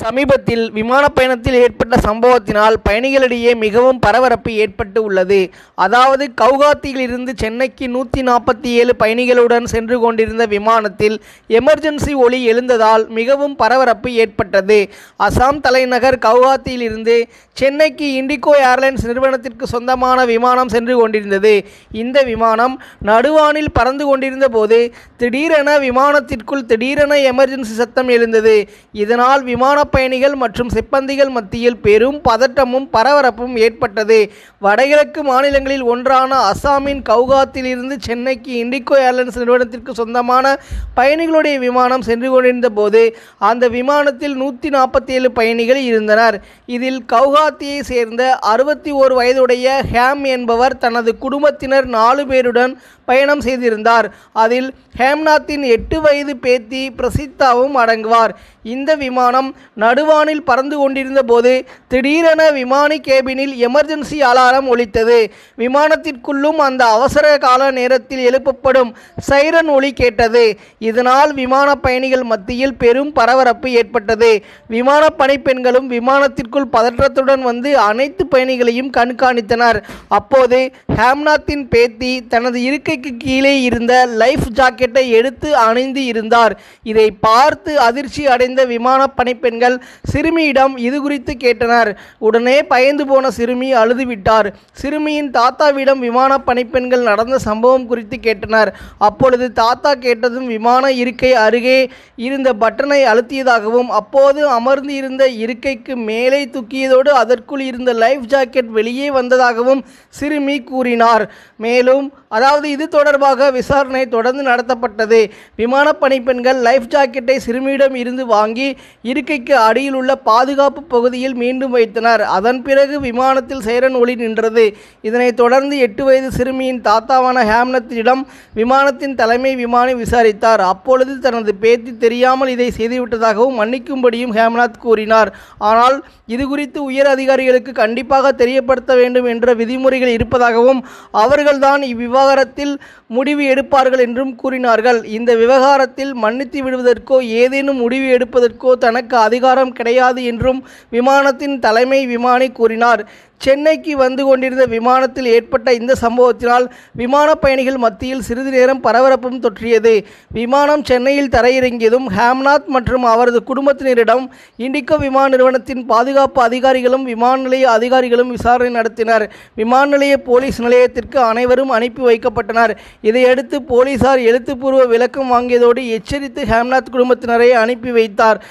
சமீபத்தில் விமான பயணத்தில் ஏற்பட்ட சம்பவத்தினால் பயணிகளிடையே மிகவும் பரபரப்பு ஏற்பட்டு உள்ளது அதாவது கவுகாத்தியிலிருந்து சென்னைக்கு நூற்றி நாற்பத்தி ஏழு பயணிகளுடன் சென்று கொண்டிருந்த விமானத்தில் எமர்ஜென்சி ஒலி எழுந்ததால் மிகவும் பரபரப்பு ஏற்பட்டது அசாம் தலைநகர் கவுகாத்தியிலிருந்து சென்னைக்கு இண்டிகோ ஏர்லைன்ஸ் நிறுவனத்திற்கு சொந்தமான விமானம் சென்று கொண்டிருந்தது இந்த விமானம் நடுவானில் பறந்து கொண்டிருந்த போது திடீரென விமானத்திற்குள் திடீரென எமர்ஜென்சி சத்தம் எழுந்தது இதனால் விமான பயணிகள் மற்றும் சிப்பந்திகள் மத்தியில் பெரும் பதட்டமும் பரபரப்பும் ஏற்பட்டது வடகிழக்கு மாநிலங்களில் ஒன்றான அசாமின் கவுகாத்திலிருந்து சென்னைக்கு இண்டிகோ ஏர்லைன்ஸ் நிறுவனத்திற்கு சொந்தமான பயணிகளுடைய விமானம் சென்று கொண்டிருந்த போது அந்த விமானத்தில் நூற்றி நாற்பத்தி ஏழு பயணிகள் இருந்தனர் இதில் கவுகாத்தியை சேர்ந்த அறுபத்தி ஓரு வயதுடைய ஹேம் என்பவர் தனது குடும்பத்தினர் நாலு பேருடன் பயணம் செய்திருந்தார் அதில் ஹேம்நாத்தின் எட்டு வயது பேத்தி பிரசித்தாவும் அடங்குவார் இந்த விமானம் நடுவானில் பறந்து கொண்டிருந்த போது திடீரென விமானி கேபினில் எமர்ஜென்சி அலாரம் ஒலித்தது விமானத்திற்குள்ளும் அந்த அவசர கால நேரத்தில் எழுப்பப்படும் சைரன் ஒலி கேட்டது இதனால் விமான பயணிகள் மத்தியில் பெரும் பரபரப்பு ஏற்பட்டது விமான பணிப்பெண்களும் விமானத்திற்குள் பதற்றத்துடன் வந்து அனைத்து பயணிகளையும் கண்காணித்தனர் அப்போது ஹேம்நாத்தின் பேத்தி தனது இருக்கைக்கு கீழே இருந்த லைஃப் ஜாக்கெட்டை எடுத்து அணிந்து இருந்தார் இதை பார்த்து அதிர்ச்சி அடைந்த விமான பணிப்பெண்கள் சிறுமியிடம் இது குறித்து கேட்டனர் உடனே பயந்து போன சிறுமி அழுதுவிட்டார் சிறுமியின் தாத்தாவிடம் விமான பணிப்பெண்கள் நடந்த சம்பவம் குறித்து கேட்டனர் அப்பொழுது தாத்தா கேட்டதும் விமான இருக்கை அருகே இருந்த பட்டனை அழுத்தியதாகவும் அப்போது அமர்ந்து இருந்த இருக்கைக்கு மேலே தூக்கியதோடு அதற்குள் இருந்த லைஃப் ஜாக்கெட் வெளியே வந்ததாகவும் சிறுமி கூறினார் மேலும் அதாவது இது தொடர்பாக விசாரணை தொடர்ந்து நடத்தப்பட்டது விமான பணிப்பெண்கள் லைஃப் ஜாக்கெட்டை சிறுமியிடம் இருந்து வாங்கி இருக்கைக்கு அடியில் உள்ள பாதுகாப்பு பகுதியில் மீண்டும் வைத்தனர் அதன் பிறகு விமானத்தில் சைரன் ஒளி நின்றது இதனைத் தொடர்ந்து எட்டு வயது சிறுமியின் தாத்தாவான ஹேம்னத்திடம் விமானத்தின் தலைமை விமானி விசாரித்தார் அப்பொழுது தனது பேத்தி தெரியாமல் இதை செய்துவிட்டதாகவும் மன்னிக்கும்படியும் ஹேம்நாத் கூறினார் ஆனால் இது குறித்து உயர் அதிகாரிகளுக்கு கண்டிப்பாக தெரியப்படுத்த வேண்டும் என்ற விதிமுறைகள் இருப்பதாகவும் அவர்கள்தான் இவ்விவகாரத்தில் முடிவு எடுப்பார்கள் என்றும் கூறினார்கள் இந்த விவகாரத்தில் மன்னித்து விடுவதற்கோ ஏதேனும் முடிவு எடுப்பதற்கோ தனக்கு அதிகாரம் கிடையாது என்றும் விமானத்தின் தலைமை விமானி கூறினார் சென்னைக்கு வந்து கொண்டிருந்த விமானத்தில் ஏற்பட்ட இந்த சம்பவத்தினால் விமான பயணிகள் மத்தியில் சிறிது நேரம் பரபரப்பும் தொற்றியது விமானம் சென்னையில் தரையிறங்கியதும் ஹேம்நாத் மற்றும் அவரது குடும்பத்தினரிடம் இண்டிகோ விமான நிறுவனத்தின் பாதுகாப்பு அதிகாரிகளும் விமான நிலைய அதிகாரிகளும் விசாரணை நடத்தினர் விமான நிலைய போலீஸ் நிலையத்திற்கு அனைவரும் அனுப்பி வைக்கப்பட்டனர் இதையடுத்து போலீசார் எழுத்துப்பூர்வ விளக்கம் வாங்கியதோடு எச்சரித்து ஹேம்நாத் குடும்பத்தினரை அனுப்பி வைத்தார்